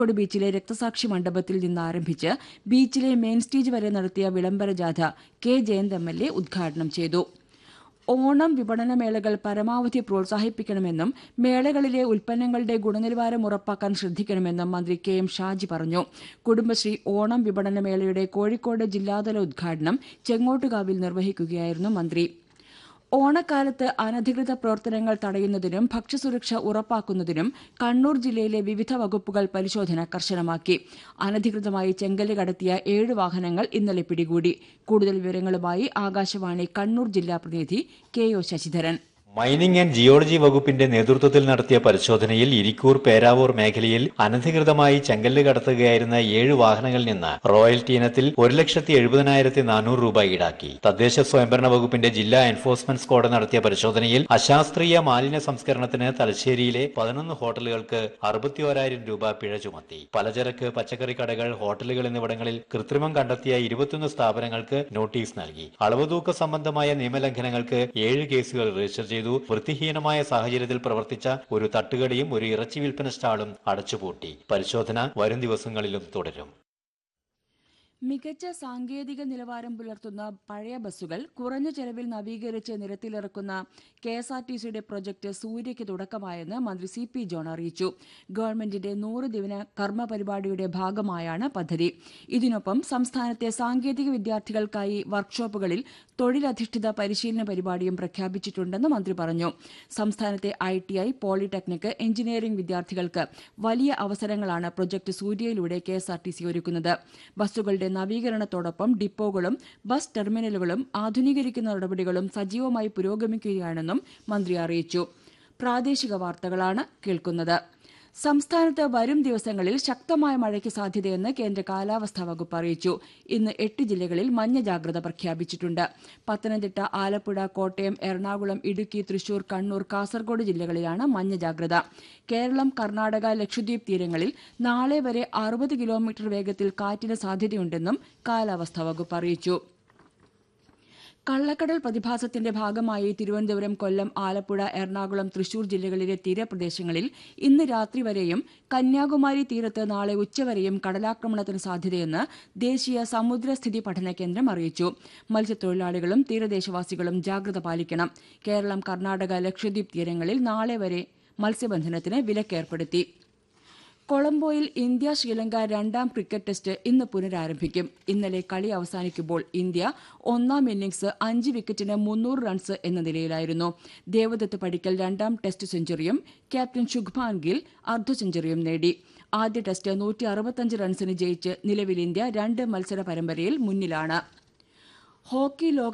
കോഴിക്കോട് ബീച്ചിലെ രക്തസാക്ഷി മണ്ഡപത്തിൽ നിന്ന് ആരംഭിച്ച് ബീച്ചിലെ മെയിൻ സ്റ്റേജ് വരെ നടത്തിയ വിളംബര ജാഥ K Jayanth M L A ഉദ്ഘാടനം ചെയ്തു ഓണം വിപണന മേളകൾ പരമാവധി പ്രോത്സാഹിപ്പിക്കണമെന്നും മേളകളിലെ ഉൽപ്പന്നങ്ങളുടെ ഗുണനിലവാരം ഉറപ്പാക്കാൻ ശ്രദ്ധിക്കണമെന്നും മന്ത്രി കെ എം ഷാജി പറഞ്ഞു കുടുംബശ്രീ ഓണം വിപണന മേളയുടെ കോഴിക്കോട് ജില്ലാതല ഉദ്ഘാടനം ചെങ്ങോട്ടുകാവിൽ നിർവഹിക്കുകയായിരുന്നു മന്ത്രി ഓണക്കാലത്ത് അനധികൃത പ്രവർത്തനങ്ങൾ തടയുന്നതിനും ഭക്ഷ്യസുരക്ഷ ഉറപ്പാക്കുന്നതിനും കണ്ണൂർ ജില്ലയിലെ വിവിധ വകുപ്പുകൾ പരിശോധന കർശനമാക്കി അനധികൃതമായി ചെങ്കല്ല് കടത്തിയ ഏഴ് വാഹനങ്ങൾ ഇന്നലെ പിടികൂടി കൂടുതൽ വിവരങ്ങളുമായി ആകാശവാണി കണ്ണൂർ ജില്ലാ പ്രതിനിധി K O Sasidharan mining and geology വകുപ്പിന്റെ നേതൃത്വത്തിൽ നടത്തിയ പരിശോധനയിൽ ഇരിക്കൂർ പേരാവൂർ മേഖലയിൽ അനധികൃതമായി ചെങ്കല്ല് കടത്തുകയായിരുന്ന ഏഴ് വാഹനങ്ങളിൽ നിന്ന് റോയൽറ്റി ഇനത്തിൽ ഒരു ലക്ഷത്തി എഴുപതിനായിരത്തി നാനൂറ് രൂപ ഈടാക്കി തദ്ദേശ സ്വയംഭരണ വകുപ്പിന്റെ ജില്ലാ എൻഫോഴ്സ്മെന്റ് സ്ക്വാഡ് നടത്തിയ പരിശോധനയിൽ അശാസ്ത്രീയ മാലിന്യ സംസ്കരണത്തിന് തലശ്ശേരിയിലെ പതിനൊന്ന് ഹോട്ടലുകൾക്ക് അറുപത്തിയോരായിരം രൂപ പിഴ ചുമത്തി പലചരക്ക് പച്ചക്കറി കടകൾ ഹോട്ടലുകൾ എന്നിവിടങ്ങളിൽ കൃത്രിമം കണ്ടെത്തിയ ഇരുപത്തിയൊന്ന് സ്ഥാപനങ്ങൾക്ക് നോട്ടീസ് നൽകി അളവുതൂക്ക സംബന്ധമായ നിയമലംഘനങ്ങൾക്ക് ഏഴ് കേസുകൾ രജിസ്റ്റർ ചെയ്തു വൃത്തിഹീനമായ സാഹചര്യത്തിൽ പ്രവർത്തിച്ച ഒരു തട്ടുകടയും ഒരു ഇറച്ചി വിൽപ്പന സ്റ്റാളും അടച്ചുപൂട്ടി പരിശോധന വരും ദിവസങ്ങളിലും തുടരും മികച്ച സാങ്കേതിക നിലവാരം പുലർത്തുന്ന പഴയ ബസ്സുകൾ കുറഞ്ഞ ചെലവിൽ നവീകരിച്ച് നിരത്തിലിറക്കുന്ന കെ എസ് ആർ ടി സിയുടെ പ്രൊജക്ട് സൂര്യയ്ക്ക് തുടക്കമായെന്ന് മന്ത്രി സി പി ജോൺ അറിയിച്ചു ഗവൺമെന്റിന്റെ നൂറ് ദിന കർമ്മ പരിപാടിയുടെ ഭാഗമായാണ് പദ്ധതി ഇതിനൊപ്പം സംസ്ഥാനത്തെ സാങ്കേതിക വിദ്യാർത്ഥികൾക്കായി വർക്ക്ഷോപ്പുകളിൽ തൊഴിലധിഷ്ഠിത പരിശീലന പരിപാടിയും പ്രഖ്യാപിച്ചിട്ടുണ്ടെന്ന് മന്ത്രി പറഞ്ഞു സംസ്ഥാനത്തെ I T I polytechnic engineering വിദ്യാർത്ഥികൾക്ക് വലിയ അവസരങ്ങളാണ് പ്രൊജക്ട് സൂര്യയിലൂടെ K S R T C ഒരുക്കുന്നത് ബസ്സുകളുടെ നവീകരണത്തോടൊപ്പം ഡിപ്പോകളും ബസ് ടെർമിനലുകളും ആധുനീകരിക്കുന്ന നടപടികളും സജീവമായി പുരോഗമിക്കുകയാണെന്നും മന്ത്രി അറിയിച്ചു പ്രാദേശിക വാർത്തകളാണ് കേൾക്കുന്നത് സംസ്ഥാനത്ത് വരും ദിവസങ്ങളിൽ ശക്തമായ മഴയ്ക്ക് സാധ്യതയെന്ന് കേന്ദ്ര കാലാവസ്ഥാ വകുപ്പ് അറിയിച്ചു ഇന്ന് എട്ട് ജില്ലകളിൽ മഞ്ഞ ജാഗ്രത പ്രഖ്യാപിച്ചിട്ടുണ്ട് പത്തനംതിട്ട ആലപ്പുഴ കോട്ടയം എറണാകുളം ഇടുക്കി തൃശൂർ കണ്ണൂർ കാസർഗോഡ് ജില്ലകളിലാണ് മഞ്ഞ ജാഗ്രത കേരളം കർണാടക ലക്ഷദ്വീപ് തീരങ്ങളിൽ നാളെ വരെ അറുപത് കിലോമീറ്റർ വേഗത്തിൽ കാറ്റിന് സാധ്യതയുണ്ടെന്നും കാലാവസ്ഥാ വകുപ്പ് അറിയിച്ചു കള്ളക്കടൽ പ്രതിഭാസത്തിന്റെ ഭാഗമായി തിരുവനന്തപുരം കൊല്ലം ആലപ്പുഴ എറണാകുളം തൃശൂർ ജില്ലകളിലെ തീരപ്രദേശങ്ങളിൽ ഇന്ന് രാത്രി വരെയും കന്യാകുമാരി തീരത്ത് നാളെ ഉച്ചവരെയും കടലാക്രമണത്തിന് സാധ്യതയെന്ന് ദേശീയ സമുദ്രസ്ഥിതി പഠന കേന്ദ്രം അറിയിച്ചു മത്സ്യത്തൊഴിലാളികളും തീരദേശവാസികളും ജാഗ്രത പാലിക്കണം കേരളം കർണാടക ലക്ഷദ്വീപ് തീരങ്ങളിൽ നാളെ വരെ മത്സ്യബന്ധനത്തിന് വിലക്കേർപ്പെടുത്തി കൊളംബോയിൽ ഇന്ത്യ ശ്രീലങ്ക രണ്ടാം ക്രിക്കറ്റ് ടെസ്റ്റ് ഇന്ന് പുനരാരംഭിക്കും ഇന്നലെ കളി അവസാനിക്കുമ്പോൾ ഇന്ത്യ ഒന്നാം ഇന്നിംഗ്സ് അഞ്ച് വിക്കറ്റിന് മുന്നൂറ് റൺസ് എന്ന നിലയിലായിരുന്നു ദേവദത്ത് പടിക്കൽ രണ്ടാം ടെസ്റ്റ് സെഞ്ചുറിയും ക്യാപ്റ്റൻ ശുഭ്മാൻ ഗിൽ അർദ്ധ സെഞ്ചുറിയും നേടി ആദ്യ ടെസ്റ്റ് നൂറ്റി അറുപത്തഞ്ച് റൺസിന് ജയിച്ച് നിലവിൽ ഇന്ത്യ രണ്ട് മത്സര പരമ്പരയിൽ മുന്നിലാണ് ഹോക്കി ലോക